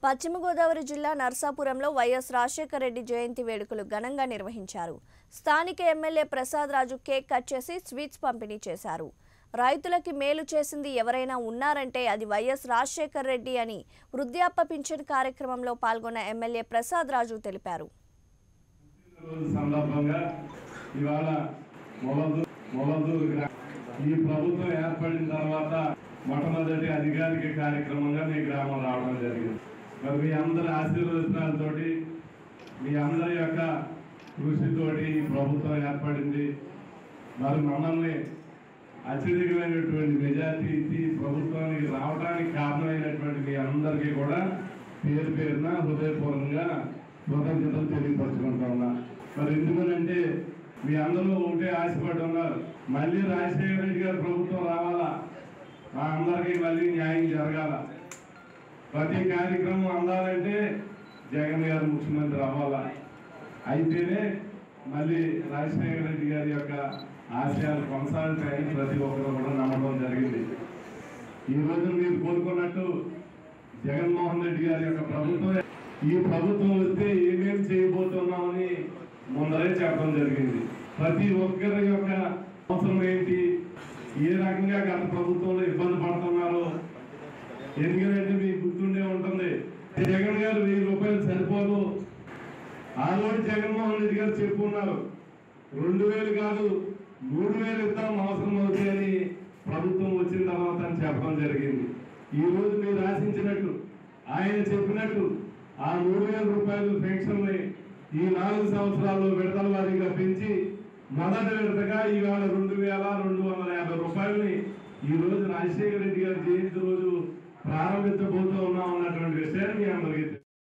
పశ్చిమ గోదావరి జిల్లా నర్సాపురంలో వైఎస్ రాజశేఖర రెడ్డి జయంతి వేడుకలు ఘనంగా నిర్వహించారు స్థానిక MLA Prasad Raju cake cut చేసి స్వీట్స్ పంపిణీ చేశారు రైతులకి మేలు చేసింది ఎవరైనా ఉన్నారంటే అది వైఎస్ రాజశేఖర రెడ్డి అని వృద్ధాప్య పింఛన్ కార్యక్రమంలో పాల్గొన్న ఎమ్మెల్యే ప్రసాద్ రాజు తెలిపారు రోజు సందర్భంగా ఇవాళ మొలదు మొలదూరు గ్రా- ఈ ప్రభుత్వం ఏర్పడిన తర్వాత మొట్టమొదటి అధికారిక కార్యక్రమంగా మీ గ్రామం రావడం జరిగింది మరి మీ అందరి ఆశీర్వచనాలతోటి మీ అందరి యొక్క కృషితోటి ఈ ప్రభుత్వం ఏర్పడింది మరి మమ్మల్ని అత్యధికమైనటువంటి మెజార్టీ ఇచ్చి ప్రభుత్వానికి రావడానికి కారణమైనటువంటి మీ అందరికీ కూడా పేరు పేరున హృదయపూర్వకంగా కృతజ్ఞతలు తెలియపరచుకుంటా ఉన్నా మరి ఎందుకనంటే మీ అందరూ ఒకటే ఆశపడి ఉన్నారు మళ్ళీ రాజశేఖర రెడ్డి గారి ప్రభుత్వం రావాలా మా అందరికీ మళ్ళీ న్యాయం జరగాల ప్రతి కార్యక్రమం అందాలంటే జగన్ గారు ముఖ్యమంత్రి అవ్వాలా అయితేనే మళ్ళీ రాజశేఖర రెడ్డి గారి యొక్క ఆశయాలు కొనసాగుతాయని ప్రతి ఒక్కరు కూడా నమ్మడం జరిగింది ఈ రోజు మీరు కోరుకున్నట్టు జగన్మోహన్ రెడ్డి గారి యొక్క ప్రభుత్వం ఈ ప్రభుత్వం వస్తే ఏమేమి చేయబోతున్నామని ముందరే చెప్పడం జరిగింది ప్రతి ఒక్కరి యొక్క అవసరం ఏంటి ఏ రకంగా గత ప్రభుత్వంలో ఇబ్బంది పడుతున్నారో ఎందుకంటే మీకు గుర్తుండే ఉంటుంది జగన్ గారు వెయ్యి రూపాయలు సరిపోదు ఆ రోజు జగన్మోహన్ రెడ్డి గారు చెప్పున్నారు రెండు వేలు కాదు మూడు వేలు ఇద్దాం అవసరం అవుతాయని ప్రభుత్వం వచ్చిన తర్వాత అని చెప్పడం జరిగింది ఈ రోజు మీరు ఆశించినట్టు ఆయన చెప్పినట్టు ఆ మూడు వేల రూపాయలు పెన్షన్ని ఈ నాలుగు సంవత్సరాల్లో విడతల వారీగా పెంచి మొదటి విడతగా ఈవేళ రెండు వేల రెండు వందల యాభై రూపాయలని ఈ రోజు రాజశేఖర రెడ్డి గారి జయంతి రోజు ప్రారంభించబోతూ ఉన్నాం అన్నటువంటి విషయాన్ని మీ అందరికీ తెలుసు.